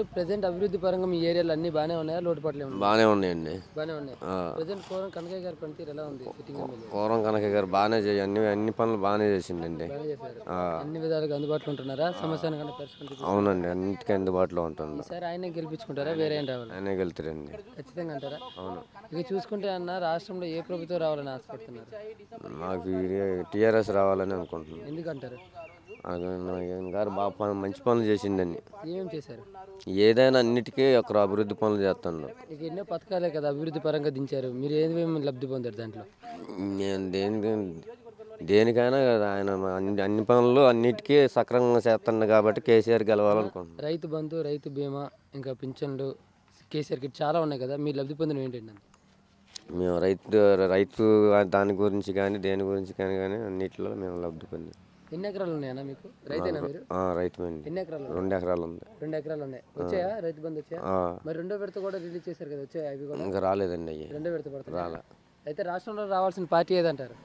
Present అభివృద్ధి పరంగా మీ ఏరియాలో అన్ని బాగానే ఉన్నాయా లోటుపాట్లే ఉన్నాయి బాగానే ఉన్నాయండి బాగానే ఉన్నాయి ఆ, ప్రజెంట్ కోరం కనకయ్య గారి పనితీరు ఎలా ఉంది సిట్టింగ్ ఎమ్మెల్యే పూర్వం కనక గారు బాగానే చేయ అన్ని అన్ని పనులు బాగానే చేసిండండి బాగానే చేశారు ఆ, అన్ని విధాలుగా అందుబాటులో ఉంటున్నారా సమస్యను కన్నా పరిష్కరించారు అవునండి అన్నిటికీ అందుబాటులో ఉంటుంది ఈసారి ఆయనే గెలిపించుకుంటారా వేరే ఆయన రావాలి ఆయనే వెళ్తారండి ఖచ్చితంగా అంటారా అవును ఇక చూసుకుంటే అన్న రాష్ట్రంలో ఏ ప్రభుత్వం రావాలని ఆశపడుతున్నారు మాకు టీఆర్ఎస్ రావాలని అనుకుంటున్నాను ఎందుకంటారు అది నాగేంద్ర గారు బాగా పని మంచి పనులు చేసిండండి ఏమేం చేశారు ఏదైనా అన్నిటికీ ఒక అభివృద్ధి పనులు చేస్తున్నాడు ఇక ఎన్నో పథకాలే కదా అభివృద్ధి పరంగా దించారు మీరు ఏమేమి లబ్ధి పొందారు దాంట్లో నేను దేనికి దేనికైనా కదా ఆయన అన్ని అన్ని పనులు అన్నిటికీ సక్రమంగా చేస్తున్నాడు కాబట్టి కేసీఆర్ గెలవాలనుకుంటున్నాను రైతు బంధు రైతు బీమా ఇంకా పింఛన్లు కేసీఆర్ కిట్ చాలా ఉన్నాయి కదా మీరు లబ్ధి పొందిన ఏంటండి మేము రైతు రైతు దాని గురించి కానీ దేని గురించి కానీ కానీ అన్నిటిలో మేము లబ్ధి పొందాం ఎన్ని ఎకరాలు ఉన్నాయన్నా మీకు రైతేనా మీరు ఆ, రైతుమండి ఎన్ని ఎకరాలు ఉన్నాయి? రెండు ఎకరాలు ఉంది రెండు ఎకరాలు ఉన్నాయి వచ్చాయా రైతు బంధు వచ్చాయా ఆ, మరి రెండో విడత కూడా రిలీజ్ చేశారు కదా వచ్చాయా అవి కూడా ఇంకా రాలేదండి అయ్యి రెండో విడత పడుతుంది రాలే అయితే రాష్ట్రంలో రావాల్సిన పార్టీ ఏదంటారు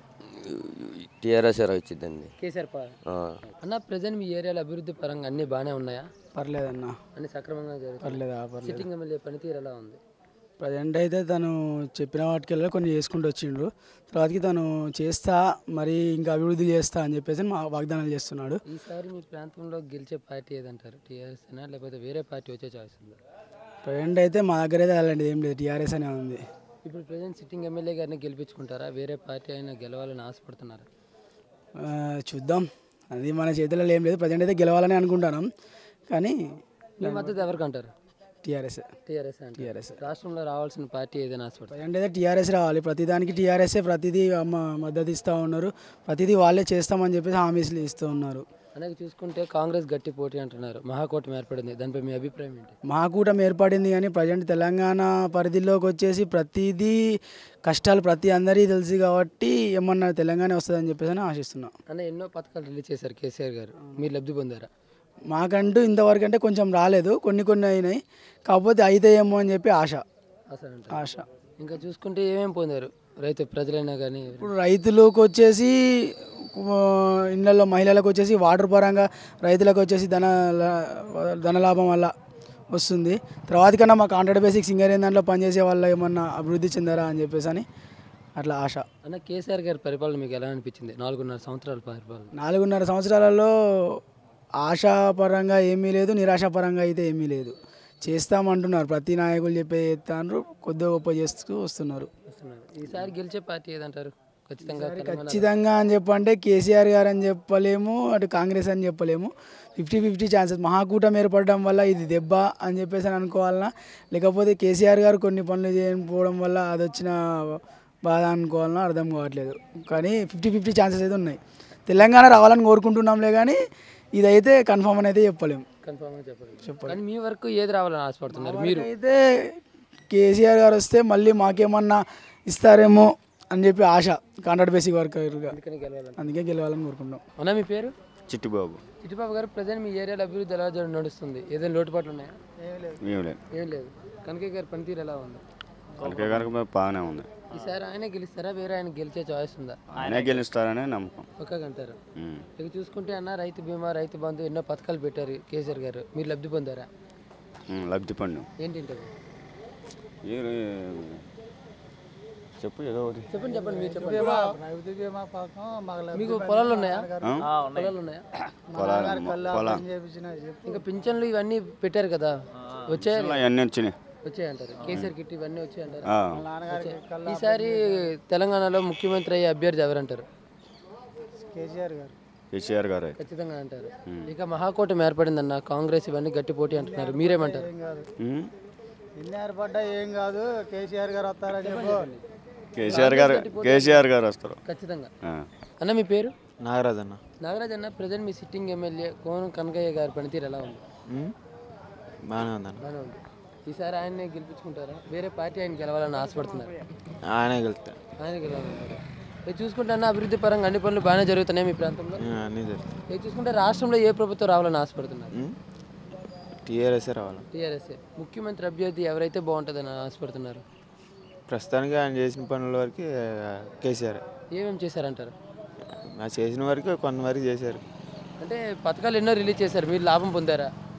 టీఆర్ఎస్ వచ్చిందండి కేసీఆర్ పా అన్న ప్రజెంట్ మీ ఏరియాలో అభివృద్ధి పరంగా అన్ని బాగానే ఉన్నాయా పర్లేదన్న అన్ని సక్రమంగా జరుగుతాయి పర్లేదా పర్లేదు సిట్టింగ్ ఎమ్మెల్యే పనితీరు ఎలా ఉంది ప్రజెంట్ అయితే తను చెప్పిన వాటికెళ్ళి కొన్ని చేసుకుంటూ వచ్చిండ్రు తర్వాతకి తను చేస్తా మరి ఇంకా అభివృద్ధి చేస్తా అని చెప్పేసి మా వాగ్దానాలు చేస్తున్నాడు ఈసారి మీ ప్రాంతంలో గెలిచే పార్టీ ఏదంటారు టీఆర్ఎస్ అయినా లేకపోతే వేరే పార్టీ వచ్చే ఛాయిస్ ఉందా ప్రజెంట్ అయితే మా దగ్గర అయితే అలాంటిది ఏం లేదు టీఆర్ఎస్ అనే ఉంది ఇప్పుడు ప్రజెంట్ సిట్టింగ్ ఎమ్మెల్యే గారిని గెలిపించుకుంటారా వేరే పార్టీ అయినా గెలవాలని ఆశపడుతున్నారా ఆ, చూద్దాం అది మన చేతిలో ఏం లేదు ప్రజెంట్ అయితే గెలవాలని అనుకుంటున్నాం కానీ మీ మద్దతు ఎవరికి అంటారు టీఆర్ఎస్ టీఆర్ఎస్ అంటే టీఆర్ఎస్ రాష్ట్రంలో రావాల్సిన పార్టీ ఏదైనా ఆశపడుతుంది ప్రజెంట్ అయితే టీఆర్ఎస్ రావాలి ప్రతిదానికి టీఆర్ఎస్ఏ ప్రతిదీ అమ్మ మద్దతు ఇస్తూ ఉన్నారు ప్రతిదీ వాళ్ళే చేస్తామని చెప్పేసి హామీస్లు ఇస్తూ ఉన్నారు అలాగే చూసుకుంటే కాంగ్రెస్ గట్టి పోటీ అంటున్నారు మహాకూటమి ఏర్పడింది దానిపై మీ అభిప్రాయం ఏంటి మహాకూటమి ఏర్పడింది కానీ ప్రజెంట్ తెలంగాణ పరిధిలోకి వచ్చేసి ప్రతిదీ కష్టాలు ప్రతి అందరికీ తెలుసు కాబట్టి ఏమన్నా తెలంగాణ వస్తుందని చెప్పేసి అని ఆశిస్తున్నాం అన్న ఎన్నో పథకాలు రిలీజ్ చేశారు కేసీఆర్ గారు మీరు లబ్ధి పొందారా మాకంటూ ఇంతవరకు అంటే కొంచెం రాలేదు కొన్ని కొన్ని అయినాయి కాకపోతే అయితాయేమో అని చెప్పి ఆశ అసలు అంటే ఆశ ఇంకా చూసుకుంటే ఏమేమి పొందారు రైతు ప్రజలైనా కానీ ఇప్పుడు రైతులకు వచ్చేసి ఆ, ఇళ్ళల్లో మహిళలకు వచ్చేసి వాటర్ పరంగా రైతులకు వచ్చేసి ధన లా- ధనలాభం వల్ల వస్తుంది తర్వాత కన్నా మా కాంట్రాక్ట్ బేసిక్ సింగర్ దాంట్లో పనిచేసే వాళ్ళ ఏమన్నా అభివృద్ధి చెందారా అని చెప్పేసి అని అట్లా ఆశ అన్న కేసీఆర్ గారి పరిపాలన మీకు ఎలా అనిపించింది నాలుగున్నర సంవత్సరాల పరిపాలన నాలుగున్నర సంవత్సరాలలో ఆశాపరంగా ఏమీ లేదు నిరాశాపరంగా అయితే ఏమీ లేదు చేస్తామంటున్నారు ప్రతి నాయకులు చెప్పే చేస్తాను కొద్దిగా గొప్ప చేస్తూ వస్తున్నారు వస్తున్నారు ఈసారి గెలిచే పార్టీ ఏదంటారు ఖచ్చితంగా తెలంగాణ ఖచ్చితంగా అని చెప్పంటే కేసీఆర్ గారు అని చెప్పలేము అటు కాంగ్రెస్ అని చెప్పలేము ఫిఫ్టీ ఫిఫ్టీ ఛాన్సెస్ మహాకూటమి ఏర్పడడం వల్ల ఇది దెబ్బ అని చెప్పేసి అని అనుకోవాలన్నా లేకపోతే కేసీఆర్ గారు కొన్ని పనులు చేయకపోవడం వల్ల అది వచ్చిన బాధ అనుకోవాలన్నా అర్థం కావట్లేదు కానీ ఫిఫ్టీ ఫిఫ్టీ ఛాన్సెస్ అయితే ఉన్నాయి తెలంగాణ రావాలని కోరుకుంటున్నాంలే కానీ ఇదైతే కన్ఫర్మ్ అని అయితే చెప్పలేము కన్ఫామ్గా చెప్పండి కానీ మీ వరకు ఏది రావాలని ఆశపడుతున్నారు మీరు అయితే కేసీఆర్ గారు వస్తే మళ్ళీ మాకేమన్నా ఇస్తారేమో అని చెప్పి ఆశ కాంట్రాక్ట్ బేసిక్ వర్కర్గా అందుకని గెలవాలని అందుకే గెలవాలని కోరుకుంటాం అన్న మీ పేరు చిట్టిబాబు చిట్టిబాబు గారు ప్రజెంట్ మీ ఏరియాలో అభివృద్ధి ఎలా జరు- నడుస్తుంది ఏదైనా లోటుపాట్లు ఉన్నాయా ఏం లేదు ఏం లేదు కనకయ్య గారి పనితీరు ఎలా ఉంది అందుకే కనుక మరి బాగానే ఉంది ఈసారి ఆయనే గెలుస్తారా వేరే ఆయన గెలిచే చాయిస్ ఉందా ఆయనే గెలుస్తారనే నమ్మకం ఒక్క అంటారు ఉమ్. ఇక చూసుకుంటే అన్న రైతు బీమా రైతు బంధు ఎన్నో పథకాలు పెట్టారు కేసీఆర్ గారు మీరు లబ్ధి పొందారా ఉమ్, లబ్ధి పండు ఏంటి అవి? ఏ- చెప్పు ఏదో ఒకటి చెప్పండి చెప్పండి మీరు చెప్పండి మీకు పొలాలు ఉన్నాయా పొలాలు ఉన్నాయా పొలాలు పొలం ఇంకా పింఛన్లు ఇవన్నీ పెట్టారు కదా వచ్చాయి అవన్నీ వచ్చినాయి వచ్చాయంటారు కేసీఆర్ కిట్ ఇవన్నీ వచ్చాయంటారు ఆ. వచ్చాయి. ఈసారి తెలంగాణలో ముఖ్యమంత్రి అయ్యే అభ్యర్థి ఎవరంటారు కేసీఆర్ గారు కేసీఆర్ గారే ఖచ్చితంగా అంటారు ఇక మహాకూటమి ఏర్పడిందన్న కాంగ్రెస్ ఇవన్నీ గట్టి పోటీ అంటున్నారు మీరేమంటారు ఉమ్. ఎన్ని ఏర్పడ్డా ఏం కాదు కేసీఆర్ గారు వస్తారని చెప్పు కేసీఆర్ గారు కేసీఆర్ గారు వస్తారు ఖచ్చితంగా ఆ. అన్న మీ పేరు నాగరాజ్ అన్న నాగరాజ్ అన్న ప్రజెంట్ మీ సిట్టింగ్ ఎమ్మెల్యే కోన కనకయ్య గారి పనితీరు ఎలా ఉంది బాగానే ఉందన్న బాగానే ఉంది ఈసారి ఆయన్నే గెలిపించుకుంటారా వేరే పార్టీ ఆయన గెలవాలని ఆశపడుతున్నారు ఆయనే గెలుస్తాడు ఆయన గెలవాలంటారు ఇది చూసుకుంటే అన్న అభివృద్ధి పరంగా అన్ని పనులు బాగానే జరుగుతున్నాయి మీ ప్రాంతంలో అన్నీ జరుగుతాయి ఇది చూసుకుంటే రాష్ట్రంలో ఏ ప్రభుత్వం రావాలని ఆశపడుతున్నారు టీఆర్ఎస్ఏ రావాలి టీఆర్ఎస్ ముఖ్యమంత్రి అభ్యర్థి ఎవరైతే బాగుంటుందని ఆశపడుతున్నారు ప్రస్తుతానికి ఆయన చేసిన పనుల వరకు కేసీఆర్ ఏమేమి చేశారంటారు ఆ చేసిన వరకు కొంతవరకు చేశారు అంటే పథకాలు ఎన్నో రిలీజ్ చేశారు మీరు లాభం పొందారా మ్,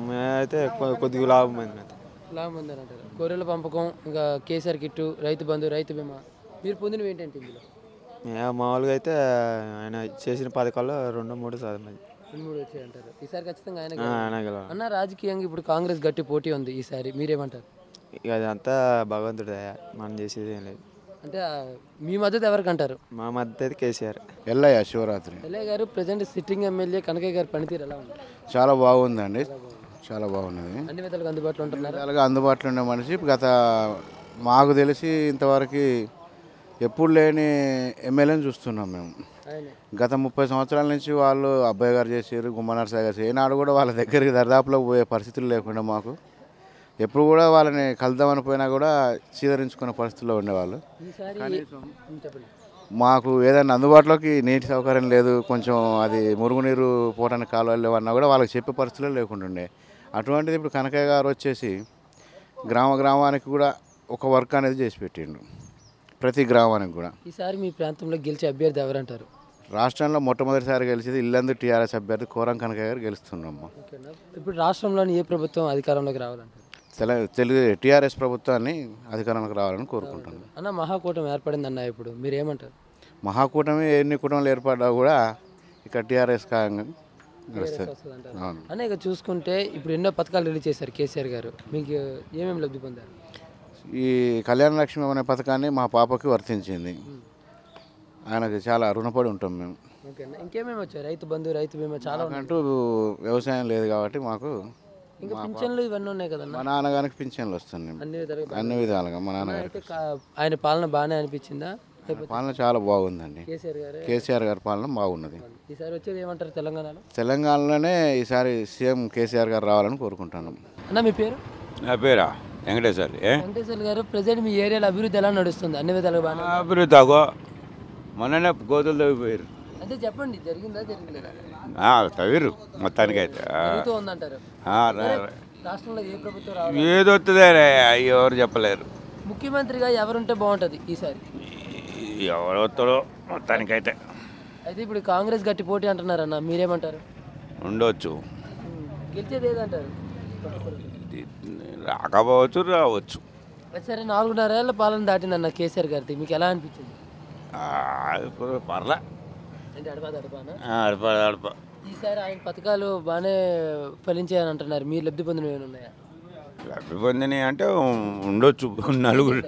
మేమైతే కొ- కొద్దిగా లాభం అయింది లాభం ఉందని అంటారు గొర్రెల పెంపకం ఇంకా కేసీఆర్ కిట్టు రైతు బంధు రైతు బీమా మీరు పొందినవి ఏంటంటే ఇందులో మేము మామూలుగా అయితే ఆయన చేసిన పథకాల్లో రెండు మూడు శాతం అది. రెండు మూడు వచ్చాయి అంటారు ఈసారి ఖచ్చితంగా ఆయన ఆ, ఆయన గెలవాలి. అన్న రాజకీయంగా ఇప్పుడు కాంగ్రెస్ గట్టి పోటీ ఉంది ఈసారి మీరేమంటారు ఇక అదంతా భగవంతుడు దయ. మనం చేసేది ఏం లేదు అంటే ఆ, మీ మద్దతు ఎవరికి అంటారు మా మద్దతు అయితే KCR Ellaiah Shivaratri LA garu present sitting MLA Kanakaiah గారి పనితీరు ఎలా ఉంది చాలా బాగుందండి చాలా బాగున్నది అన్ని విధాలుగా అందుబాటులో ఉంటున్నారు విధాలుగా అందుబాటులో ఉండే మనిషి గత మాకు తెలిసి ఇంతవరకు ఎప్పుడు లేని ఎమ్మెల్యేని చూస్తున్నాం మేము ఆయనే గత ముప్పై సంవత్సరాల నుంచి వాళ్ళు అబ్బాయి గారు చేసారు గుమ్మనరసాయి గారు చేసారు ఏనాడు కూడా వాళ్ళ దగ్గరికి దరిదాపులో పోయే పరిస్థితులు లేకుండా మాకు ఎప్పుడు కూడా వాళ్ళని కలుద్దామని పోయినా కూడా చీదరించుకునే పరిస్థితుల్లో ఉండేవాళ్ళు ఈసారి ఉం, చెప్పండి మాకు ఏదైనా అందుబాటులోకి నీటి సౌకర్యం లేదు కొంచెం అది మురుగునీరు పోవడానికి కాలువలు లేవన్నా కూడా వాళ్ళకి చెప్పే పరిస్థితులు లేకుండా ఉండే అటువంటిది ఇప్పుడు కనకయ్య గారు వచ్చేసి గ్రామ గ్రామానికి కూడా ఒక వర్క్ అనేది చేసి పెట్టిండు ప్రతి గ్రామానికి కూడా ఈసారి మీ ప్రాంతంలో గెలిచే అభ్యర్థి ఎవరంటారు రాష్ట్రంలో మొట్టమొదటిసారి గెలిచేది ఇల్లందు టీఆర్ఎస్ అభ్యర్థి కోరం కనకయ్య గారు గెలుస్తున్నాము ఓకేనా ఇప్పుడు రాష్ట్రంలోని ఏ ప్రభుత్వం అధికారంలోకి రావాలంటారు తెల తెలుగు టీఆర్ఎస్ ప్రభుత్వాన్ని అధికారంలోకి రావాలని కోరుకుంటున్నాను అన్న మహాకూటమి ఏర్పడింది అన్న ఇప్పుడు మీరు ఏమంటారు మహాకూటమి ఎన్ని కూటములు ఏర్పడ్డా కూడా ఇక్కడ టీఆర్ఎస్ కాంగా గెలుస్తుంది వస్తుందంటారు అవును అన్న ఇక చూసుకుంటే ఇప్పుడు ఎన్నో పథకాలు రిలీజ్ చేశారు కేసీఆర్ గారు మీకు ఏమేమి లబ్ధి పొందారు ఈ కళ్యాణ లక్ష్మి అనే పథకాన్ని మా పాపకి వర్తించింది ఆయనకి చాలా రుణపడి ఉంటాం మేము ఓకేనా ఇంకేమేమి వచ్చాయి రైతు బంధు రైతు బీమా చాలా ఉన్నాయి అంటూ వ్యవసాయం లేదు కాబట్టి మాకు ఇంకా పింఛన్లు ఇవన్నీ ఉన్నాయి కదన్న మా నాన్నగారికి పింఛన్లు వస్తున్నాయి అన్ని విధాలుగా అన్ని విధాలుగా మా అన్న నాన్నగారికి అయితే కా- ఆయన పాలన బాగానే అనిపించిందా లేకపోతే పాలన చాలా బాగుందండి కేసీఆర్ గారే కేసీఆర్ గారి పాలన బాగున్నది ఈసారి వచ్చేది ఏమంటారు తెలంగాణలో తెలంగాణలోనే ఈసారి సీఎం కేసీఆర్ గారు రావాలని కోరుకుంటున్నాం అన్న మీ పేరు నా పేరా వెంకటేశ్వర్ ఏ వెంకటేశ్వర గారు ప్రజెంట్ మీ ఏరియాలో అభివృద్ధి ఎలా నడుస్తుంది అన్ని విధాలుగా బాగా అభివృద్ధి అగో మొన్ననే గోతులు తవ్విపోయారు అంటే చెప్పండి జరిగిందా జరిగిందా ఆ, తవ్విరు మొత్తానికైతే ఆ, జరుగుతూ ఉందంటారు ఆ, రా- రా. రాష్ట్రంలో ఏ ప్రభుత్వం రావాలి ఏది వస్తుందే రే, ఎవరు చెప్పలేరు ముఖ్యమంత్రిగా ఎవరుంటే బాగుంటుంది ఈసారి ఎవరు వస్తాడో మొత్తానికైతే అయితే ఇప్పుడు కాంగ్రెస్ గట్టి పోటీ అంటున్నారన్న మీరేమంటారు ఉండొచ్చు ఉమ్, గెలిచేది ఏదంటారు ఇది రాకపోవచ్చు రావచ్చు అది సరే నాలుగున్నరేళ్ల పాలన దాటిందన్న కేసీఆర్ గారిది మీకు ఎలా అనిపించింది ఆ, ఇప్పుడు పర్లే అంటే అడపా దడపానా ఆ, అడప అడప ఈసారి ఆయన పథకాలు బాగానే ఫలించాయని అంటున్నారు మీరు లబ్ధి పొందినవి ఏమైనా ఉన్నాయా లబ్ధి పొందినాయి అంటే ఉండొచ్చు నలుగురు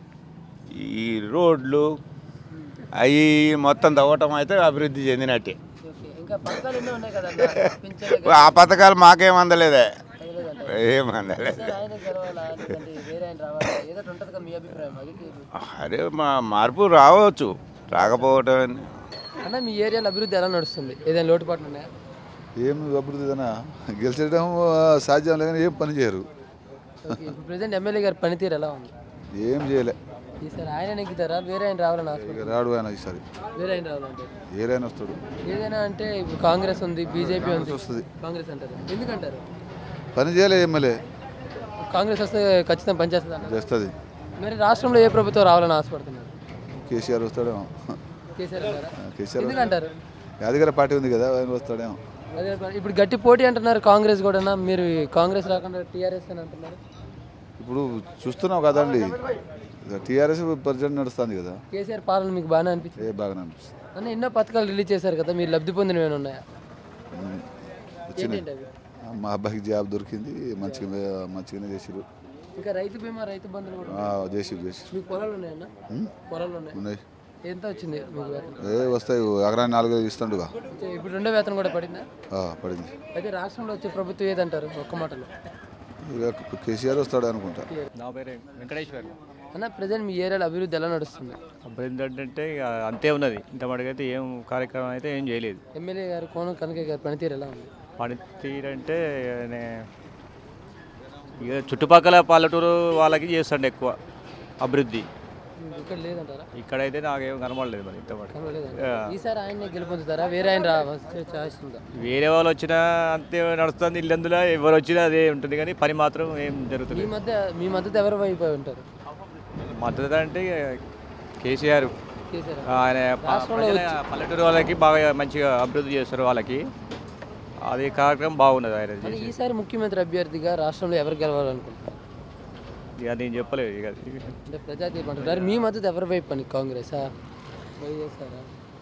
ఈ రోడ్లు అవి మొత్తం తవ్వటం అయితే అభివృద్ధి చెందినట్టే ఓకే ఇంకా పథకాలు ఎన్నో ఉన్నాయి కదన్న పింఛన్లు ఆ పథకాలు మాకేం అందలేదే తగలేదంట ఏం అందలేదు ఈసారి ఆయన గెలవాలా లేదంటే వేరే ఆయన రావాలా ఏదో ఉంటుంది కదా మీ అభిప్రాయం అది అరే మా మార్పు రావచ్చు రాకపోవటం అని. అన్న మీ ఏరియాలో అభివృద్ధి ఎలా నడుస్తుంది ఏదైనా లోటుపాట్లు ఉన్నాయా ఏం అభివృద్ధి అయినా గెలిచడం సాధ్యం లేదని ఏం పని చేయరు ఓకే ఇప్పుడు ప్రజెంట్ ఎమ్మెల్యే గారి పనితీరు ఎలా ఉంది ఏం చేయలే ఈసారి ఆయన నెగ్గుతారా వేరే ఆయన రావాలని ఆశ ఇక రాడు ఆయన ఈసారి వేరే ఆయన రావాలంటే ఏరైనా వస్తాడు ఏదైనా అంటే ఇప్పుడు కాంగ్రెస్ ఉంది బీజేపీ ఉంది వస్తుంది కాంగ్రెస్ అంటారు ఎందుకంటారు పని చేయలే ఎమ్మెల్యే కాంగ్రెస్ వస్తే ఖచ్చితంగా పనిచేస్తుంది అన్న చేస్తుంది మరి రాష్ట్రంలో ఏ ప్రభుత్వం రావాలని ఆశపడుతున్నారు కేసీఆర్ వస్తాడేమో కేసీఆర్ అంటారా కేసీఆర్ ఎందుకంటారు యాదగిరి పార్టీ ఉంది కదా ఆయన వస్తాడేమో అదే పని. ఇప్పుడు గట్టి పోటీ అంటున్నారు కాంగ్రెస్ కూడా మీరు కాంగ్రెస్ రాకుండా టీఆర్ఎస్ అని అంటున్నారు ఇప్పుడు చూస్తున్నాం కదండి టీఆర్ఎస్ ప్రజెంట్ నడుస్తుంది కదా కేసీఆర్ పాలన మీకు బాగానే అనిపించింది ఏ బాగానే అనిపిస్తుంది అన్న ఎన్నో పథకాలు రిలీజ్ చేశారు కదా మీరు లబ్ధి పొందినవి ఏమైనా ఉన్నాయా ఉమ్. వచ్చినాయి ఏంటి అవి మా అబ్బాయికి జాబ్ దొరికింది మంచిగా మంచిగానే చేసిరు ఇంకా రైతు బీమా రైతు బంధువులు కూడా ఆ, చేసిరు చేసిరు మీకు పొలాలు ఉన్నాయన్న పొలాలు ఉన్నాయి ఉన్నాయి ఎంత వచ్చింది మీకు వేతనం ఏ వస్తాయి ఎకరా నాలుగు ఇస్తుండగా అంటే ఇప్పుడు రెండో వేతనం కూడా పడిందా పడింది అయితే రాష్ట్రంలో వచ్చే ప్రభుత్వం ఏదంటారు ఒక్క మాటలో ఇక కేసీఆర్ వస్తాడు అనుకుంటా నా పేరు వెంకటేశ్వర్ అన్న ప్రజెంట్ మీ ఏరియాలో అభివృద్ధి ఎలా నడుస్తుంది అభివృద్ధి అంటే ఇక అంతే ఉన్నది ఇంత మటుకైతే ఏం కార్యక్రమం అయితే ఏం చేయలేదు ఎమ్మెల్యే గారు కోనం కనకయ్య గారి పనితీరు ఎలా ఉంది పనితీరు అంటే నే- ఇక చుట్టుపక్కల పల్లెటూరు వాళ్ళకి చేస్తాండి ఎక్కువ అభివృద్ధి ఇక్కడ లేదంటారా ఇక్కడైతే నాకేం కనబడలేదు మరి ఇంత మటుకు కనబడలేదంటారా? ఈసారి ఆయన్ని గెలుపొందుతారా వేరే ఆయన రా వచ్చే ఛాయిస్ ఉందా వేరే వాళ్ళు వచ్చినా అంతే నడుస్తుంది ఇల్లందులో ఎవరు వచ్చినా అదే ఉంటుంది కానీ పని మాత్రం ఏం మీ జరుగుతుంది మధ్య మీ మద్దతు ఎవరు వైపు ఉంటారు మద్దతు అంటే ఇక కేసీఆర్ కేసీఆర్ ఆయన ప- ప్రజల పల్లెటూరు వాళ్ళకి బాగా మంచిగా అభివృద్ధి చేస్తారు వాళ్ళకి అది కార్యక్రమం బాగున్నది ఆయన మరి చేసేది. ఈసారి ముఖ్యమంత్రి అభ్యర్థిగా రాష్ట్రంలో ఎవరు గెలవాలనుకుంటున్నారు ఇక నేను చెప్పలేదు ఇక అంటే ప్రజా తీర్పు అంటున్నారు మీ మద్దతు ఎవరి వైపు అని కాంగ్రెసా వైఎస్ఆరా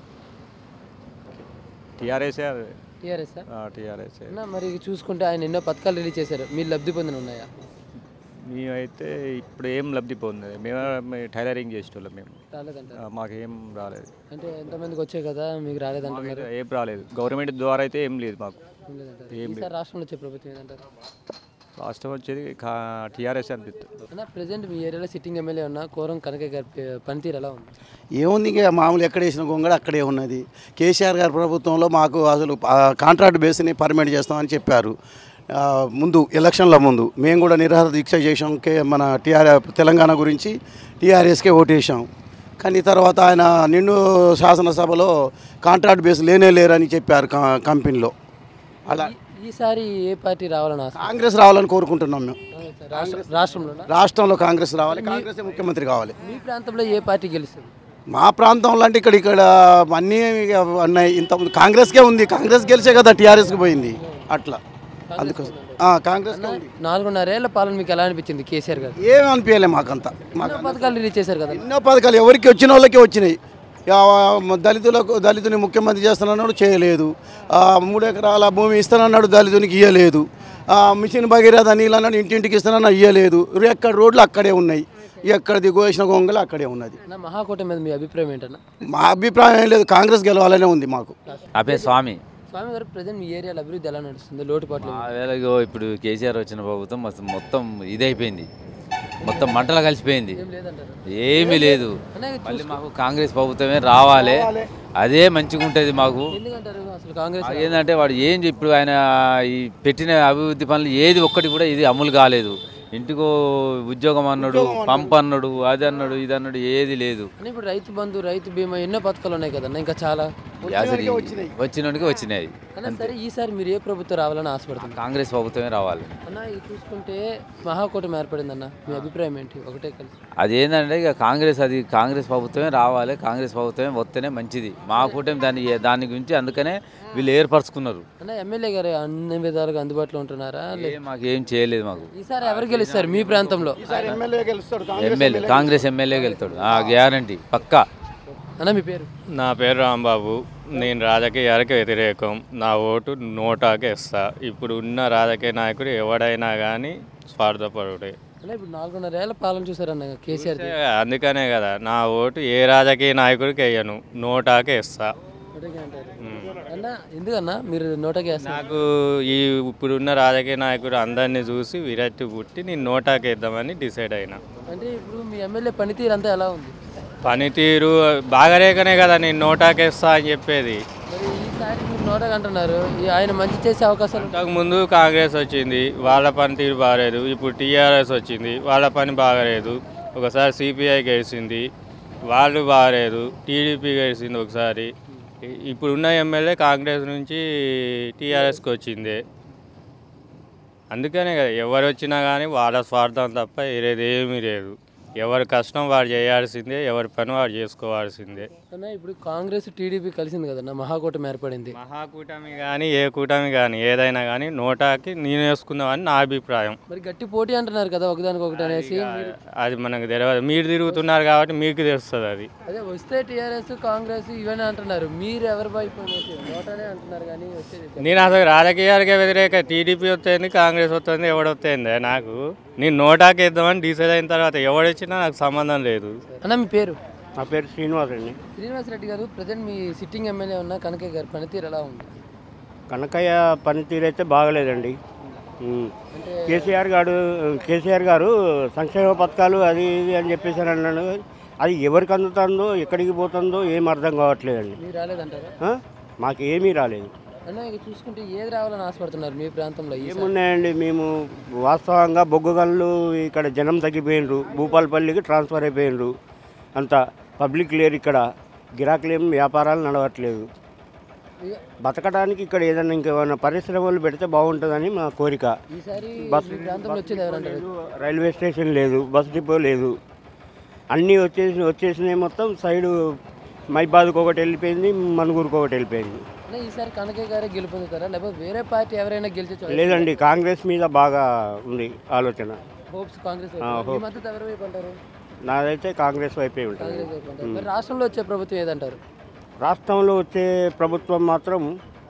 టీఆర్ఎస్ఏ టీఆర్ఎస్ టీఆర్ఎస్ అన్న మరి చూసుకుంటే ఆయన ఎన్నో పథకాలు రిలీజ్ చేశారు మీరు లబ్ధి పొందిన ఉన్నాయా మేమైతే ఇప్పుడు ఏం లబ్ధి పొందలేదు మేము టైలరింగ్ చేసేటోళ్ళం మేము రాలేదంటారు ఆ, మాకేం రాలేదు అంటే ఎంతమందికి వచ్చాయి కదా మీకు రాలేదంటున్నారు మాకైతే ఏం రాలేదు గవర్నమెంట్ ద్వారా అయితే ఏం లేదు మాకు ఏం లేదంటారు. ఏం లేదు. ఈసారి రాష్ట్రంలో వచ్చే ప్రభుత్వం ఏంటంటారు రాష్ట్రం వచ్చేది టీఆర్ఎస్ అనిపిస్తుంది అన్న ప్రజెంట్ మీ ఏరియాలో సిట్టింగ్ ఎమ్మెల్యే ఉన్న కోరం కనక గారి పే- పనితీరు ఎలా ఉంది ఏముంది ఇక మామూలు ఎక్కడ వేసిన గొంగడ అక్కడే ఉన్నది కేసీఆర్ గారి ప్రభుత్వంలో మాకు అసలు ఆ, కాంట్రాక్ట్ బేస్ని పర్మిట్ చేస్తామని చెప్పారు ఆ, ముందు ఎలక్షన్ల ముందు మేము కూడా నిరాహార దీక్ష చేసాం కే మన టీఆర్ తెలంగాణ గురించి టీఆర్ఎస్కే ఓటేసాం కానీ తర్వాత ఆయన నిండు శాసనసభలో కాంట్రాక్ట్ బేస్ లేనే లేరని చెప్పారు క- కంపెనీలో అలా ఈ- ఈసారి ఏ పార్టీ రావాలని ఆశ కాంగ్రెస్ రావాలని కోరుకుంటున్నాం మేము రాష్ట్ర రాష్ట్రంలో రాష్ట్రంలో కాంగ్రెస్ రావాలి కాంగ్రెస్ ముఖ్యమంత్రి కావాలి మీ ప్రాంతంలో ఏ పార్టీ గెలుస్తుంది మా ప్రాంతంలో అంటే ఇక్కడ ఇక్కడ అన్నీ ఉన్నాయి ఇంత కాంగ్రెస్కే ఉంది కాంగ్రెస్ గెలిచే కదా టీఆర్ఎస్కి పోయింది అట్లా అందుకోసం ఆ, కాంగ్రెస్కే ఉంది నాలుగున్నరేళ్ల పాలన మీకు ఎలా అనిపించింది కేసీఆర్ గారు ఏం అనిపించలే మాకంతా మాకు ఎన్నో పథకాలు రిలీజ్ చేశారు కదా ఎన్నో పథకాలు ఎవరికి వచ్చిన వాళ్ళకే వచ్చినాయి యా, దళితులకు దళితుని ముఖ్యమంత్రి చేస్తానన్నాడు చేయలేదు ఆ, మూడు ఎకరాల భూమి ఇస్తానన్నాడు దళితునికి ఇవ్వలేదు ఆ, మిషన్ భగీరథ నీళ్ళు అన్నాడు ఇంటింటికి ఇస్తానన్నా ఇవ్వలేదు ఎక్కడ రోడ్లు అక్కడే ఉన్నాయి ఎక్కడ దిగోసిన గొంగలు అక్కడే ఉన్నది నా మహాకూటమి మీద మీ అభిప్రాయం ఏంటన్నా మా అభిప్రాయం ఏం లేదు కాంగ్రెస్ గెలవాలనే ఉంది మాకు నా పేరు స్వామి స్వామి గారు ప్రజెంట్ మీ ఏరియాలో అభివృద్ధి ఎలా నడుస్తుంది లోటుపాట్లు మా వేళలో ఇప్పుడు కేసీఆర్ వచ్చిన ప్రభుత్వం మొత్తం- మొత్తం ఇదైపోయింది మొత్తం మంటలు కలిసిపోయింది ఏం లేదంటారు ఏమీ లేదు అన్న, ఇది మళ్ళీ మాకు కాంగ్రెస్ ప్రభుత్వమే రావాలి అదే మంచిగా ఉంటుంది మాకు ఎందుకంటారు అసలు కాంగ్రెస్ మాకు ఏంటంటే వాడు ఏం చెప్- ఇప్పుడు ఆయన ఈ పెట్టిన అభివృద్ధి పనులు ఏది ఒక్కటి కూడా ఇది అమలు కాలేదు ఇంటికో ఉద్యోగం అన్నాడు పంప్ అన్నాడు అది అన్నాడు ఇది అన్నాడు ఏది లేదు అని ఇప్పుడు రైతు బంధు రైతు బీమా ఎన్నో పథకాలు ఉన్నాయి కదన్న ఇంకా చాలా అసలు వచ్చినోడికి వచ్చినాయి అన్న సరే ఈసారి మీరు ఏ ప్రభుత్వం రావాలని ఆశపడుతున్నారు కాంగ్రెస్ ప్రభుత్వమే రావాలి అన్న ఇది చూసుకుంటే మహాకూటమి ఏర్పడిందన్న మీ అభిప్రాయం ఏంటి ఒకటే కలిసి అదేంటంటే ఇక కాంగ్రెస్ అది కాంగ్రెస్ ప్రభుత్వమే రావాలి కాంగ్రెస్ ప్రభుత్వమే వస్తేనే మంచిది మా కూటమి దాని దాని గురించి అందుకనే వీళ్ళు ఏర్పరచుకున్నారు అన్న ఎమ్మెల్యే గారు అన్ని విధాలుగా అందుబాటులో ఉంటున్నారా లే- ఏం మాకు ఏం చేయలేదు మాకు ఈసారి ఎవరు గెలుస్తారు మీ ప్రాంతంలో ఎమ్మెల్యే గెలుస్తాడు ఎమ్మెల్యే కాంగ్రెస్ ఎమ్మెల్యే వెళ్తాడు ఆ గ్యారంటీ పక్కా అన్న మీ పేరు నా పేరు రాంబాబు నేను రాజకీయాలకు వ్యతిరేకం నా ఓటు నోటాకే ఇస్తా ఇప్పుడు ఉన్న రాజకీయ నాయకుడు ఎవడైనా కానీ స్వార్థపరుడే అన్న ఇప్పుడు నాలుగున్నర ఏళ్ళ పాలన చూసారన్న కేసీఆర్ ది. అందుకనే కదా నా ఓటు ఏ రాజకీయ నాయకుడికి వేయను నోటాకే ఇస్తా నోటకి అంటారు. అన్న ఎందుకన్నా మీరు నోటకి వేస్తారు నాకు ఈ ఇప్పుడున్న రాజకీయ నాయకుడు అందరినీ చూసి విరక్తి పుట్టి నేను నోటాకి వేద్దామని డిసైడ్ అయినా అంటే ఇప్పుడు మీ ఎమ్మెల్యే పనితీరు అంతా ఎలా ఉంది పనితీరు బాగలేకనే కదా నేను నోటాకేస్తా అని చెప్పేది మరి ఈసారి మీరు నోటకి అంటున్నారు ఈ ఆయన మంచి చేసే అవకాశాలు ఉంటాయి. ఇంతకు ముందు కాంగ్రెస్ వచ్చింది వాళ్ళ పని తీరు బాగలేదు ఇప్పుడు టీఆర్ఎస్ వచ్చింది వాళ్ళ పని బాగలేదు ఒకసారి సిపిఐ గెలిచింది వాళ్ళు బాగలేదు టీడీపీ గెలిచింది ఒకసారి ఇ- ఇప్పుడున్న ఎమ్మెల్యే కాంగ్రెస్ నుంచి టీఆర్ఎస్కి వచ్చింది అందుకనే కదా ఎవరు వచ్చినా కానీ వాళ్ళ స్వార్థం తప్ప వేరేది ఏమీ లేదు ఎవరి కష్టం వాడు చేయాల్సిందే ఎవరి పని వాడు చేసుకోవాల్సిందే అన్న ఇప్పుడు కాంగ్రెస్ టీడీపీ కలిసింది కదన్న మహాకూటమి ఏర్పడింది మహాకూటమి కానీ ఏ కూటమి కానీ ఏదైనా కానీ నోటాకి నేను వేసుకుందామని నా అభిప్రాయం మరి గట్టి పోటీ అంటున్నారు కదా ఒకదానికి ఒకటి అనేసి మీరు అది మనకు తెలియదు మీరు తిరుగుతున్నారు కాబట్టి మీకు తెలుస్తుంది అది అదే వస్తే టీఆర్ఎస్ కాంగ్రెస్ ఇవన్నీ అంటున్నారు మీరు ఎవరి వైపు నోటనే అంటున్నారు కానీ వచ్చేది నేను అసలు రాజకీయాలకే వ్యతిరేక టీడీపీ వస్తుంది కాంగ్రెస్ వస్తుంది ఎవడొస్తుంది నాకు నేను నోటాకి వేద్దామని డిసైడ్ అయిన తర్వాత ఎవడొచ్చినా నాకు సంబంధం లేదు అన్న మీ పేరు నా పేరు శ్రీనివాస్ అండి శ్రీనివాస్ రెడ్డి గారు ప్రజెంట్ మీ సిట్టింగ్ ఎమ్మెల్యే ఉన్న కనకయ్య గారి పనితీరు ఎలా ఉంది కనకయ్య పనితీరు అయితే బాగలేదండి ఉమ్. కేసీఆర్ గారు కేసీఆర్ గారు సంక్షేమ పథకాలు అది ఇది అని చెప్పేసి అని అన్నాడు అది ఎవరికి అందుతుందో ఎక్కడికి పోతుందో ఏం అర్థం కావట్లేదండి మీరు రాలేదంటారా ఆ? మాకు ఏమీ రాలేదు అన్న ఇక చూసుకుంటే ఏది రావాలని ఆశపడుతున్నారు మీ ప్రాంతంలో ఈసారి? ఏమున్నాయండి మేము వాస్తవంగా బొగ్గుగల్లు ఇక్కడ జనం తగ్గిపోయినరు భూపాలపల్లికి ట్రాన్స్ఫర్ అయిపోయినరు అంత పబ్లిక్ లేరు ఇక్కడ గిరాకులు ఏం వ్యాపారాలు నడవట్లేదు బతకడానికి ఇక్కడ ఏదైనా ఇంకేమైనా పరిశ్రమలు పెడితే బాగుంటుందని మా కోరిక ఈసారి బస్ మీ ప్రాంతంలో వచ్చేది ఎవరంటారు రైల్వే స్టేషన్ లేదు బస్ డిపో లేదు అన్నీ వచ్చేసి వచ్చేసినాయి మొత్తం సైడు మైబాద్కి ఒకటి వెళ్ళిపోయింది మనుగురికి ఒకటి వెళ్ళిపోయింది అన్న ఈసారి కనకయ్య గారే గెలుపొందుతారా లేకపోతే వేరే పార్టీ ఎవరైనా గెలిచే ఛాన్స్ లేదండి కాంగ్రెస్ మీద బాగా ఉంది ఆలోచన హోప్స్ కాంగ్రెస్ ఆ, వైపు. మీ hope. మద్దతు ఎవరి వైపు అంటారు నాదైతే కాంగ్రెస్ వైపే ఉంటుంది కాంగ్రెస్ వైపు అంటారు మరి రాష్ట్రంలో వచ్చే ప్రభుత్వం ఏదంటారు రాష్ట్రంలో వచ్చే ప్రభుత్వం మాత్రం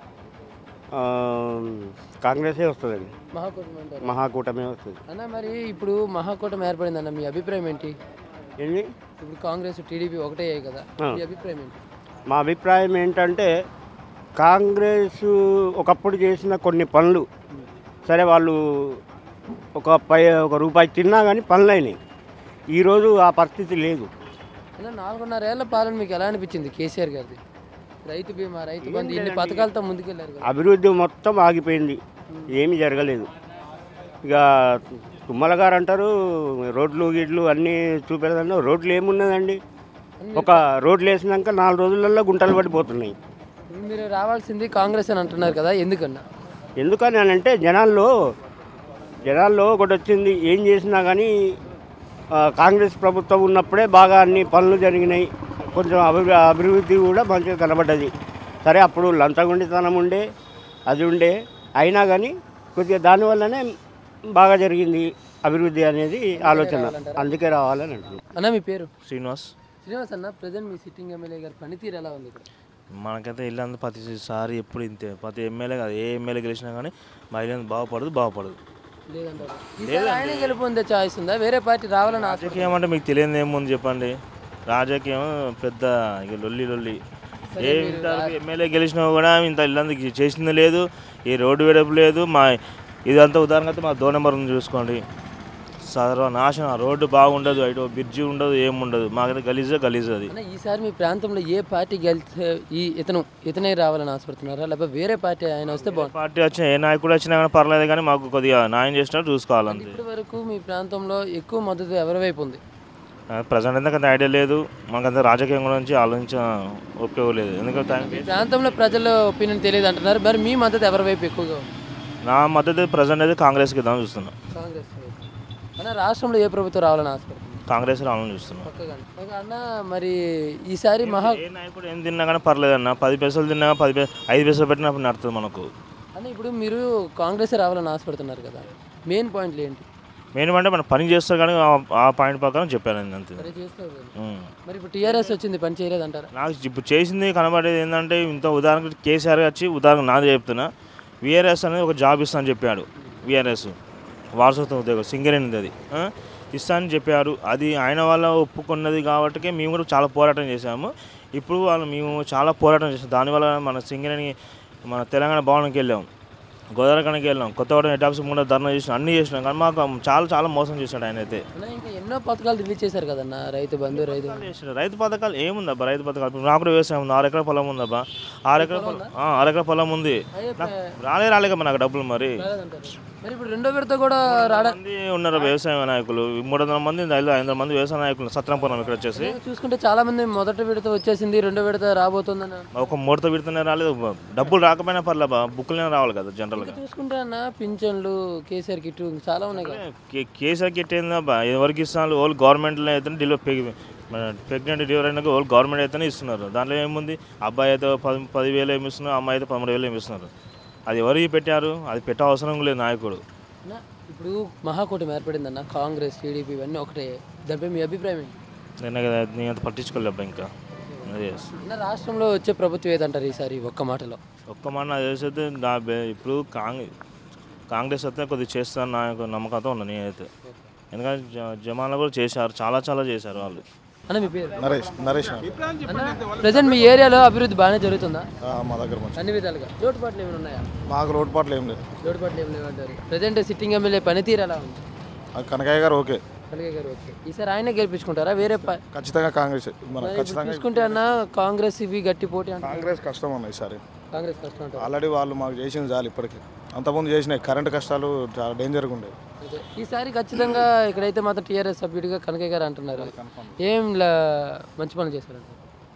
ఆ, కాంగ్రెసే వస్తుందండి మహాకూటమి అంటారు మహాకూటమే వస్తుంది అన్న మరి ఇప్పుడు మహాకూటమి ఏర్పడింది అన్న మీ అభిప్రాయం ఏంటి ఏంటి ఇప్పుడు కాంగ్రెస్ టీడీపీ ఒకటే అయ్యాయి కదా ఆ. మీ అభిప్రాయం ఏంటి మా అభిప్రాయం ఏంటంటే కాంగ్రెస్ ఒకప్పుడు చేసిన కొన్ని పనులు సరే వాళ్ళు ఒక పై ఒక రూపాయి తిన్నా కానీ పనులు అయినాయి ఈరోజు ఆ పరిస్థితి లేదు అన్న నాలుగున్నర ఏళ్ల పాలన మీకు ఎలా అనిపించింది కేసీఆర్ గారిది రైతు బీమా రైతు బంధు ఇన్ని పథకాలతో ముందుకెళ్లారు కదా అభివృద్ధి మొత్తం ఆగిపోయింది ఏమీ జరగలేదు ఇక తుమ్మల గారు అంటారు రోడ్లు గిడ్లు అన్నీ చూపెడతాను రోడ్లు ఏమున్నదండి ఒక రోడ్లు వేసినాక నాలుగు రోజులలో గుంటలు పడిపోతున్నాయి ఇప్పుడు మీరు రావాల్సింది కాంగ్రెస్ అని అంటున్నారు కదా ఎందుకన్నా ఎందుకని అని అంటే జనాల్లో జనాల్లో ఒకటి వచ్చింది ఏం చేసినా కానీ ఆ, కాంగ్రెస్ ప్రభుత్వం ఉన్నప్పుడే బాగా అన్ని పనులు జరిగినాయి కొంచెం అభివృద్ధి అభివృద్ధి కూడా మంచిగా కనబడ్డది సరే అప్పుడు లంచగుండితనం ఉండే అది ఉండే అయినా కానీ కొద్దిగా దానివల్లనే బాగా జరిగింది అభివృద్ధి అనేది ఆలోచన అందుకే రావాలని అంటున్నాను అన్న మీ పేరు శ్రీనివాస్ శ్రీనివాస్ అన్న ప్రజెంట్ మీ సిట్టింగ్ ఎమ్మెల్యే గారి పనితీరు ఎలా ఉంది ఇక్కడ మనకైతే ఇల్లు ప్రతిసారి ఎప్పుడు ఇంతే ప్రతి ఎమ్మెల్యే కాదు ఏ ఎమ్మెల్యే గెలిచినా కానీ మా ఇల్లు బాగుపడదు బాగుపడదు లేదంటారు ఈసారి ఆయనే గెలుపొందే ఛాయిస్ ఉందా వేరే పార్టీ రావాలని ఆశ రాజకీయం అంటే మీకు తెలియదు ఏముంది చెప్పండి రాజకీయం పెద్ద ఇక లొల్లి లొల్లి సరే ఏ మీరు ఇంతవరకు ఎమ్మెల్యే గెలిచినా కూడా ఇంత ఇల్లందుకు చేసింది లేదు ఈ రోడ్డు వెడపు లేదు మా ఇదంతా ఉదాహరణగా మా దో నెంబర్ ఉంది చూసుకోండి సర్వనాశనం ఆ రోడ్డు బాగుండదు ఇటు బ్రిడ్జి ఉండదు ఏముండదు మాకైతే గలీజే గలీజ్ అది అన్న ఈసారి మీ ప్రాంతంలో ఏ పార్టీ గెలిస్తే ఈ ఇతను ఇతనే రావాలని ఆశపడుతున్నారా లేకపోతే వేరే పార్టీ ఆయన వస్తే బాగుంటుంది పార్టీ వచ్చిన ఏ నాయకుడు వచ్చినా కానీ పర్లేదు కానీ మాకు కొద్దిగా న్యాయం చేసినట్టు చూసుకోవాలంతే ఇప్పటి వరకు మీ ప్రాంతంలో ఎక్కువ మద్దతు ఎవరి వైపు ఉంది ప్రజెంట్ అయితే అంత ఐడియా లేదు మనకంత రాజకీయం గురించి ఆలోచించ ఓపిక లేదు ఎందుకంటే మీ ప్రాంతంలో ప్రజల ఒపీనియన్ తెలియదు అంటున్నారు మరి మీ మద్దతు ఎవరి వైపు ఎక్కువగా ఉంది నా మద్దతు ప్రజెంట్ అయితే కాంగ్రెస్కి ఇద్దామని చూస్తున్నా కాంగ్రెస్ వైపు అన్న రాష్ట్రంలో ఏ ప్రభుత్వం రావాలని ఆశపడుతుంది కాంగ్రెస్ రావాలని చూస్తున్నా పక్కగా ఒక అన్న మరి ఈసారి మహా ఏ నాయకుడు ఏం తిన్నా కానీ పర్లేదు అన్న పది పైసలు తిన్నా పది పై ఐదు పైసలు పెట్టినప్పుడు నడుతుంది మనకు అన్న ఇప్పుడు మీరు కాంగ్రెస్ రావాలని ఆశపడుతున్నారు కదా మెయిన్ పాయింట్లు ఏంటి మెయిన్ అంటే మనం పని చేస్తారు కానీ ఆ- ఆ పాయింట్ ప్రకారం చెప్పాను నేను అంతే సరే చేస్తారు కదా. ఉం. మరి ఇప్పుడు టీఆర్ఎస్ వచ్చింది పని చేయలేదంటారా నాకు ఇప్పుడు చేసింది కనబడేది ఏంటంటే ఇంత ఉదాహరణకు కేసీఆర్ వచ్చి ఉదాహరణ నాది చెప్తున్నా విఆర్ఎస్ అనేది ఒక జాబ్ ఇస్తా అని చెప్పాడు విఆర్ఎస్ వారసత్వ ఉద్యోగం సింగరేణిది అది ఆ? ఇస్తా అని చెప్పారు అది ఆయన వల్ల ఒప్పుకున్నది కాబట్టి మేము కూడా చాలా పోరాటం చేశాము ఇప్పుడు వాళ్ళు మేము చాలా పోరాటం చేసాం దానివల్ల మన సింగరేణి మన తెలంగాణ భవన్కి వెళ్ళాం గోదావరి కణకి వెళ్ళాం కొత్తగూడెం హెడ్ ఆఫీస్ ముందు ధర్నా చేసినాం అన్నీ చేసినాం కానీ మాకు చాలా చాలా మోసం చేశాడు ఆయన అయితే అన్న ఇంకా ఎన్నో పథకాలు రిలీజ్ చేశారు కదన్న రైతు బంధు రైతు బంధు. చేసిన రైతు పథకాలు ఏముందబ్బా రైతు పథకాలు ఇప్పుడు నాకు కూడా వ్యవసాయం ఉంది ఆరు ఎకరాల పొలం ఉందబ్బా ఆరు ఎకరాల పొలం ఆ, ఆరు ఎకరాల పొలం ఉంది అయ్యే నాకు రాలే రాలేకమ్మా నాకు డబ్బులు మరి రాలేదంటారు. మరి ఇప్పుడు రెండో విడత కూడా రాడా మంది ఉన్నారు వ్యవసాయ నాయకులు మూడు వందల మంది ఐదు ఐదు వందల మంది వ్యవసాయ నాయకులు సత్రంపురం ఇక్కడ వచ్చేసి చూసుకుంటే చాలా మంది మొదటి విడత వచ్చేసింది రెండో విడత రాబోతుందని ఒక మూడత విడుతూనే రాలేదు డబ్బులు రాకపోయినా పర్లేబా బుక్కులనే రావాలి కదా జనరల్గా చూసుకుంటే అన్న పింఛన్లు కేసీఆర్ కిట్ చాలా ఉన్నాయి కదా కే- కేసీఆర్ కిట్ ఏందబ్బా ఎవరికి ఇస్తున్నారు ఓల్ గవర్నమెంట్లో అయితే డెలివరీ ప్రెగ్నెంట్ డెలివరీ అయినాక ఓల్ గవర్నమెంట్ అయితేనే ఇస్తున్నారు దాంట్లో ఏముంది అబ్బాయి అయితే పది పదివేలు ఏమి ఇస్తున్నారు అమ్మాయి అయితే పదమూడు వేలు ఏమి ఇస్తున్నారు అది ఎవరికి పెట్టారు అది పెట్టే అవసరం లేదు నాయకుడు అన్న, ఇప్పుడు మహాకూటమి ఏర్పడిందన్న కాంగ్రెస్ టీడీపీ ఇవన్నీ ఒకటే దానిపై మీ అభిప్రాయం ఏంటి నేను కదా నేను అంత పట్టించుకోలేబ్బా ఇంకా అదే అన్న రాష్ట్రంలో వచ్చే ప్రభుత్వం ఏదంటారు ఈసారి ఒక్క మాటలో ఒక్క మాట నాకు తెలిసి అయితే నా బే- ఇప్పుడు కాంగ్రెస్ కాంగ్రెస్ అయితే కొద్దిగా చేస్తాను నా యొక్క నమ్మకంతో ఉన్నాను నేనైతే ఎందుకంటే జ- జమానా కూడా చేశారు చాలా చాలా చేశారు వాళ్ళు అన్న మీ పేరు నరేష్ నరేష్ ప్రజెంట్ మీ ఏరియాలో అభివృద్ధి బాగానే జరుగుతుందా మా దగ్గర మంచి అన్ని విధాలుగా లోటుపాట్లు ఏమైనా ఉన్నాయా మాకు లోటుపాట్లు ఏం లేదు లోటుపాట్లు ఏమి లేవంటారు ప్రజెంట్ సిట్టింగ్ ఎమ్మెల్యే పనితీరు ఎలా ఉంది ఆ కనకయ్య గారు ఓకే ఖర్గే గారు ఓకే ఈసారి ఆయనే గెలిపించుకుంటారా వేరే ప- ఖచ్చితంగా కాంగ్రెస్ మన మరి ఇప్పుడు ఖచ్చితంగా చూసుకుంటే అన్న కాంగ్రెస్ ఇవి గట్టి పోటీ అంటారు కాంగ్రెస్ కష్టం అన్న ఈసారి కాంగ్రెస్ కష్టం అంటారు ఆల్రెడీ వాళ్ళు మాకు చేసింది చాలు ఇప్పటికి అంతకుముందు చేసినాయి కరెంట్ కష్టాలు చాలా డేంజర్గా ఉండేవి అదే. ఈసారి ఖచ్చితంగా ఇక్కడైతే మాత్రం టీఆర్ఎస్ సభ్యుడిగా కనకయ్య గారు అంటున్నారు ఏం లా- మంచి పనులు చేశారంట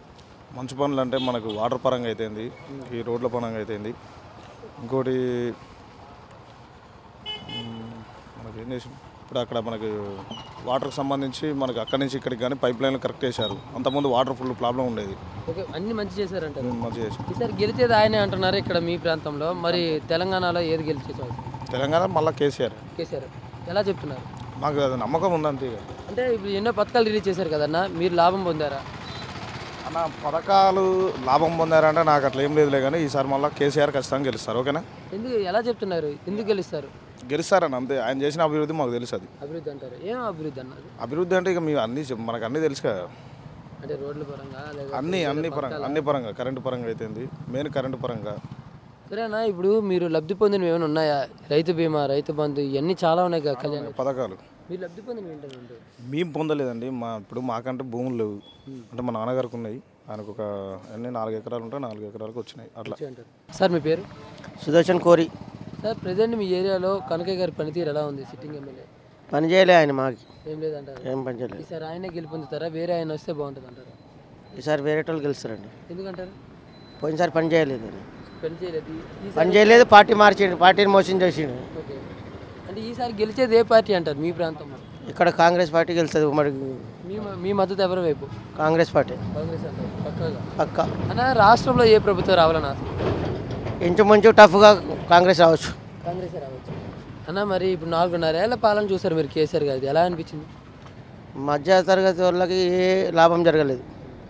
మంచి పనులు అంటే మనకు వాటర్ పరంగా అయితేంది ఈ రోడ్ల పరంగా అయితేంది ఇంకోటి మ్, మనకి ఏం చేసిన ఇప్పుడు అక్కడ మనకి వాటర్కి సంబంధించి మనకి అక్కడి నుంచి ఇక్కడికి కానీ పైప్ లైన్లు కరెక్ట్ చేశారు అంతకుముందు వాటర్ ఫుల్ ప్రాబ్లం ఉండేది ఓకే అన్ని మంచి చేశారంటారు మంచి చేశారు ఈసారి గెలిచేది ఆయనే అంటున్నారు ఇక్కడ మీ ప్రాంతంలో మరి తెలంగాణలో ఏది గెలిచేసారు తెలంగాణ మళ్ళీ కేసీఆర్ కేసీఆర్ ఎలా చెప్తున్నారు మాకు అది నమ్మకం ఉంది అంతే ఇక. అంటే ఇప్పుడు ఎన్నో పథకాలు రిలీజ్ చేశారు కదన్నా మీరు లాభం పొందారా అన్న పథకాలు లాభం పొందారంటే నాకు అట్లా ఏం లేదులే కానీ ఈసారి మళ్ళీ కేసీఆర్ ఖచ్చితంగా గెలుస్తారు ఓకేనా ఎందుకు ఎలా చెప్తున్నారు ఎందుకు గెలుస్తారు గెలుస్తారని అంతే ఆయన చేసిన అభివృద్ధి మాకు తెలుసు అది అభివృద్ధి అంటారు ఏం అభివృద్ధి అన్నారు అభివృద్ధి అంటే ఇక మేము అన్ని చెప్- మనకు అన్నీ తెలుసు కదా అంటే రోడ్ల పరంగా లేదా అన్ని వేరే అన్ని పరంగా పథకాలా? అన్ని పరంగా కరెంటు పరంగా అయితేంది మెయిన్ కరెంటు పరంగా సరేనా ఇప్పుడు మీరు లబ్ధి పొందినవి ఏమైనా ఉన్నాయా రైతు బీమా రైతు బంధు ఇవన్నీ చాలా ఉన్నాయి కదా కళ్యాణ్ పథకాలు మీరు లబ్ధి పొందినవి ఏంటంటే మేము పొందలేదండి మా ఇప్పుడు మాకంటే భూములు లేవు అంటే మా నాన్నగారికి ఉన్నాయి ఆయనకు ఒక అన్ని నాలుగు ఎకరాలు ఉంటే నాలుగు ఎకరాలకు వచ్చినాయి అట్లా సార్ మీ పేరు సుదర్శన్ కోరి సార్ ప్రజెంట్ మీ ఏరియాలో కనకయ్య గారి పనితీరు ఎలా ఉంది సిట్టింగ్ ఎమ్మెల్యే పని చేయలే ఆయన మాకు ఏం లేదంటారు ఏం పని చేయలేదు ఈసారి ఆయనే గెలుపొందుతారా వేరే ఆయన వస్తే బాగుంటుంది అంటారు ఈసారి వేరే వాళ్ళు గెలుస్తారండి ఎందుకంటారు పోయినసారి పని చేయలేదు ఆయన. పని చేయలేదు ఈసారి- పని చేయలేదు పార్టీ మార్చిండు పార్టీని మోసం చేసిండు ఓకే అంటే ఈసారి గెలిచేది ఏ పార్టీ అంటారు మీ ప్రాంతంలో ఇక్కడ కాంగ్రెస్ పార్టీ గెలుస్తుంది ఉమ్మడి మీ మీ మద్దతు ఎవరి వైపు కాంగ్రెస్ పార్టీ కాంగ్రెస్ అంటారు పక్కాగా పక్క అన్న రాష్ట్రంలో ఏ ప్రభుత్వం రావాలన్నా ఇంచుమించు టఫ్గా కాంగ్రెస్ రావచ్చు కాంగ్రెస్ రావచ్చు అన్న మరి ఇప్పుడు నాలుగున్నరేళ్ల పాలన చూసారు మీరు కేసీఆర్ గారిది ఎలా అనిపించింది మధ్య తరగతి వాళ్ళకి ఏ లాభం జరగలేదు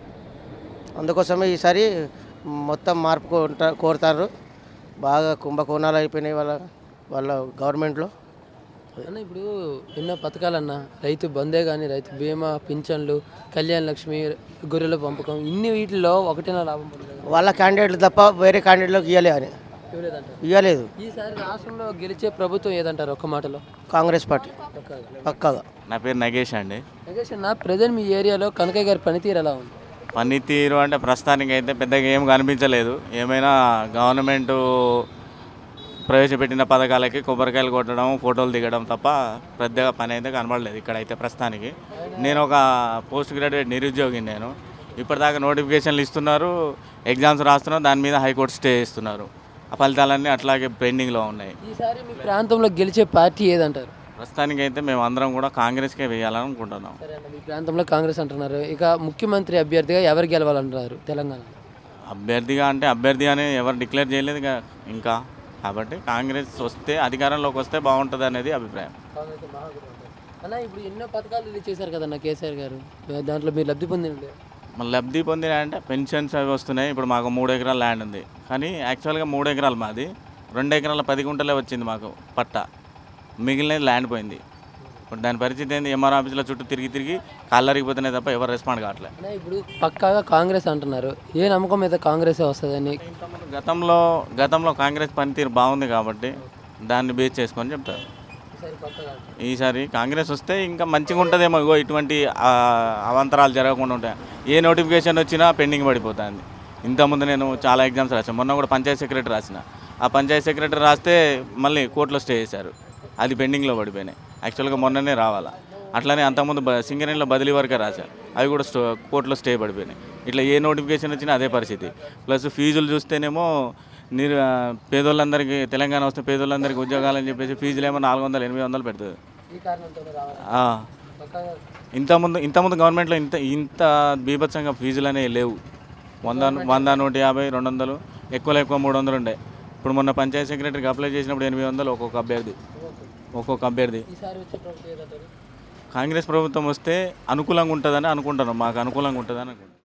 అందుకోసమే ఈసారి మొత్తం మార్పు కోరుతా- కోరుతారు బాగా కుంభకోణాలు అయిపోయినాయి వాళ్ళ వాళ్ళ గవర్నమెంట్లో అన్న ఇప్పుడు ఎన్నో పథకాలన్న రైతు బందే కానీ రైతు బీమా పింఛన్లు కళ్యాణ్ లక్ష్మి గొర్రెల పంపకం ఇన్ని వీటిల్లో ఒకటేనా లాభం పొందలేదు వాళ్ళ క్యాండిడేట్లు తప్ప వేరే క్యాండిడేట్లకు ఇవ్వలే అని ఇవ్వలేదంటారు ఇవ్వలేదు ఈసారి రాష్ట్రంలో గెలిచే ప్రభుత్వం ఏదంటారు ఒక్క మాటలో కాంగ్రెస్ పార్టీ పక్కాగా. పక్కాగా నా పేరు నగేష్ అండి నగేష్ అన్న ప్రజెంట్ మీ ఏరియాలో కనకయ్య గారి పనితీరు ఎలా ఉంది పనితీరు అంటే ప్రస్తుతానికి అయితే పెద్దగా ఏం కనిపించలేదు ఏమైనా గవర్నమెంట్ ప్రవేశపెట్టిన పథకాలకి కొబ్బరికాయలు కొట్టడం ఫోటోలు దిగడం తప్ప పెద్దగా పని అయితే కనబడలేదు ఇక్కడైతే ప్రస్తుతానికి నేను ఒక పోస్ట్ గ్రాడ్యుయేట్ నిరుద్యోగిని నేను ఇప్పటిదాకా నోటిఫికేషన్లు ఇస్తున్నారు ఎగ్జామ్స్ రాస్తున్నారు దాని మీద హైకోర్టు స్టే ఇస్తున్నారు ఆ ఫలితాలన్నీ అట్లాగే పెండింగ్లో ఉన్నాయి ఈసారి మీ ప్రాంతంలో గెలిచే పార్టీ ఏదంటారు ప్రస్తుతానికి అయితే మేము అందరం కూడా కాంగ్రెస్కే వేయాలని అనుకుంటున్నాం సరే అన్న మీ ప్రాంతంలో కాంగ్రెస్ అంటున్నారు ఇక ముఖ్యమంత్రి అభ్యర్థిగా ఎవరు గెలవాలంటున్నారు తెలంగాణ అభ్యర్థిగా అంటే అభ్యర్థి అని ఎవరు డిక్లేర్ చేయలేదు ఇక ఇంకా కాబట్టి కాంగ్రెస్ వస్తే అధికారంలోకి వస్తే బాగుంటుంది అనేది అభిప్రాయం అన్న ఇప్పుడు ఎన్నో పథకాలు రిలీజ్ చేశారు కదన్న కేసీఆర్ గారు దాంట్లో మీరు లబ్ధి పొందిన మన లబ్ధి పొందిన అంటే పెన్షన్స్ అవి వస్తున్నాయి ఇప్పుడు మాకు మూడు ఎకరాల ల్యాండ్ ఉంది కానీ యాక్చువల్గా మూడు ఎకరాలు మాది రెండు ఎకరాల పది గుంటలే వచ్చింది మాకు పట్ట మిగిలినది ల్యాండ్ పోయింది ఇప్పుడు దాని పరిస్థితి ఏంది ఎంఆర్ ఆఫీసులో చుట్టూ తిరిగి తిరిగి కాళ్ళరిగిపోతున్నాయి తప్ప ఎవరు రెస్పాండ్ కావట్లేదు అన్న ఇప్పుడు పక్కాగా కాంగ్రెస్ అంటున్నారు ఏ నమ్మకం మీద కాంగ్రెస్ వస్తుందని గతంలో గతంలో కాంగ్రెస్ పనితీరు బాగుంది కాబట్టి దాన్ని బేస్ చేసుకొని చెప్తారు ఈసారి కాంగ్రెస్ వస్తే ఇంకా మంచిగా ఉంటుందేమో ఇగో ఇటువంటి ఆ, అవాంతరాలు జరగకుండా ఉంటాయి ఏ నోటిఫికేషన్ వచ్చినా పెండింగ్ పడిపోతుంది ఇంతకుముందు నేను చాలా ఎగ్జామ్స్ రాసాను మొన్న కూడా పంచాయత్ సెక్రటరీ రాసిన ఆ పంచాయత్ సెక్రటరీ రాస్తే మళ్ళీ కోర్టులో స్టే చేశారు అది పెండింగ్లో పడిపోయినాయి యాక్చువల్గా మొన్ననే రావాలా అట్లానే అంతకుముందు బ- సింగరేణిలో బదిలీ వరకే రాశారు అవి కూడా స్టో కోర్టులో స్టే పడిపోయినాయి ఇట్లా ఏ నోటిఫికేషన్ వచ్చినా అదే పరిస్థితి ప్లస్ ఫీజులు చూస్తేనేమో నిరు పేదోళ్ళందరికీ తెలంగాణ వస్తే పేదోళ్ళందరికీ ఉద్యోగాలని చెప్పేసి ఫీజులు ఏమో నాలుగు వందలు ఎనిమిది వందలు పెడుతుంది ఈ కారణంతో రావాలి ఆ. పక్కాగా ఇంతకుముందు ఇంతకుముందు గవర్నమెంట్లో ఇంత ఇంత బీభత్సంగా ఫీజులు అనేవి లేవు వంద వంద నూట యాభై రెండు వందలు ఎక్కువలో ఎక్కువ మూడు వందలు ఉండే ఇప్పుడు మొన్న పంచాయత్ సెక్రటరీకి అప్లై చేసినప్పుడు ఎనిమిది వందలు ఒక్కొక్క అభ్యర్థి ఒక్కొక్క అభ్యర్థి ఈసారి వచ్చే ప్రభుత్వం ఏదంటారు కాంగ్రెస్ ప్రభుత్వం వస్తే అనుకూలంగా ఉంటుందని అనుకుంటున్నాం మాకు అనుకూలంగా ఉంటుందని అనుకుంటున్నాం